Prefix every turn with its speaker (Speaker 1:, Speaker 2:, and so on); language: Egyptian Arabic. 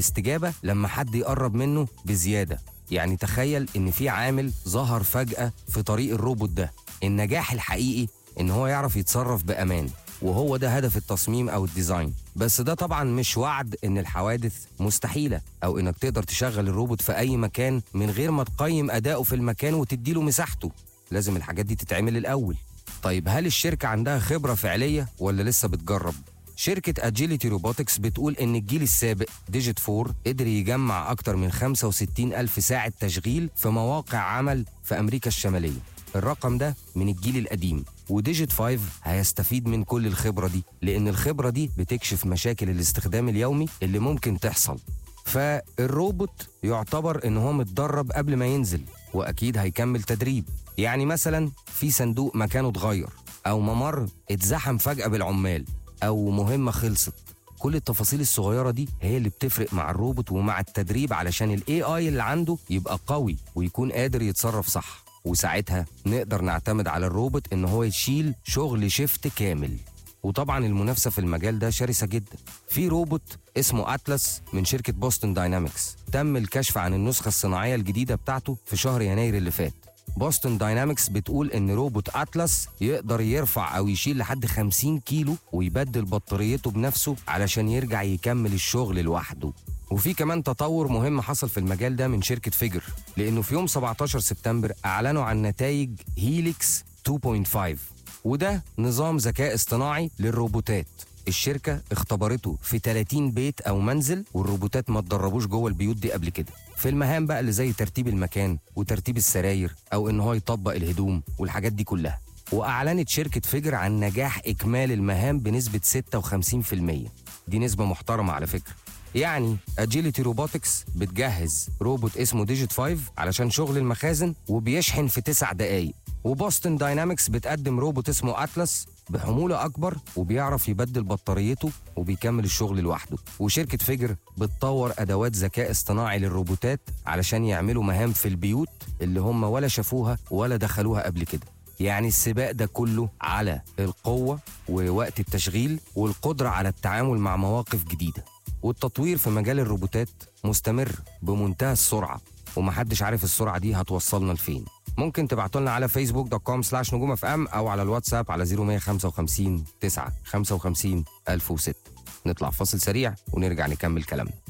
Speaker 1: استجابة لما حد يقرب منه بزيادة يعني تخيل إن في عامل ظهر فجأة في طريق الروبوت ده النجاح الحقيقي إن هو يعرف يتصرف بأمان وهو ده هدف التصميم أو الديزاين بس ده طبعا مش وعد إن الحوادث مستحيلة أو إنك تقدر تشغل الروبوت في أي مكان من غير ما تقيم أداؤه في المكان وتديله مساحته لازم الحاجات دي تتعمل الأول طيب هل الشركة عندها خبرة فعلية ولا لسه بتجرب؟ شركة اجيليتي روبوتكس بتقول إن الجيل السابق ديجيت 4 قدر يجمع أكتر من 65 ألف ساعة تشغيل في مواقع عمل في أمريكا الشمالية الرقم ده من الجيل القديم وديجيت 5 هيستفيد من كل الخبرة دي لأن الخبرة دي بتكشف مشاكل الاستخدام اليومي اللي ممكن تحصل فالروبوت يعتبر ان هو متدرب قبل ما ينزل واكيد هيكمل تدريب يعني مثلا في صندوق مكانه اتغير او ممر اتزحم فجاه بالعمال او مهمه خلصت كل التفاصيل الصغيره دي هي اللي بتفرق مع الروبوت ومع التدريب علشان الاي اي اللي عنده يبقى قوي ويكون قادر يتصرف صح وساعتها نقدر نعتمد على الروبوت ان هو يشيل شغل شيفت كامل وطبعا المنافسه في المجال ده شرسه جدا في روبوت اسمه اتلس من شركه بوستون داينامكس تم الكشف عن النسخه الصناعيه الجديده بتاعته في شهر يناير اللي فات بوستون داينامكس بتقول ان روبوت اتلس يقدر يرفع او يشيل لحد 50 كيلو ويبدل بطاريته بنفسه علشان يرجع يكمل الشغل لوحده وفي كمان تطور مهم حصل في المجال ده من شركة فيجر لأنه في يوم 17 سبتمبر أعلنوا عن نتائج هيليكس 2.5 وده نظام ذكاء اصطناعي للروبوتات الشركة اختبرته في 30 بيت أو منزل والروبوتات ما اتدربوش جوه البيوت دي قبل كده في المهام بقى اللي زي ترتيب المكان وترتيب السراير أو إن هو يطبق الهدوم والحاجات دي كلها وأعلنت شركة فجر عن نجاح إكمال المهام بنسبة 56% دي نسبة محترمة على فكرة يعني اجيليتي روبوتكس بتجهز روبوت اسمه ديجيت 5 علشان شغل المخازن وبيشحن في 9 دقايق وبوستن داينامكس بتقدم روبوت اسمه اتلس بحمولة أكبر وبيعرف يبدل بطاريته وبيكمل الشغل لوحده وشركة فيجر بتطور أدوات ذكاء اصطناعي للروبوتات علشان يعملوا مهام في البيوت اللي هم ولا شافوها ولا دخلوها قبل كده يعني السباق ده كله على القوة ووقت التشغيل والقدرة على التعامل مع مواقف جديدة والتطوير في مجال الروبوتات مستمر بمنتهى السرعة ومحدش عارف السرعة دي هتوصلنا لفين ممكن تبعتوا لنا على فيسبوك دوت كوم سلاش نجوم اف ام او على الواتساب على 0155 9 55 1006 نطلع فاصل سريع ونرجع نكمل كلامنا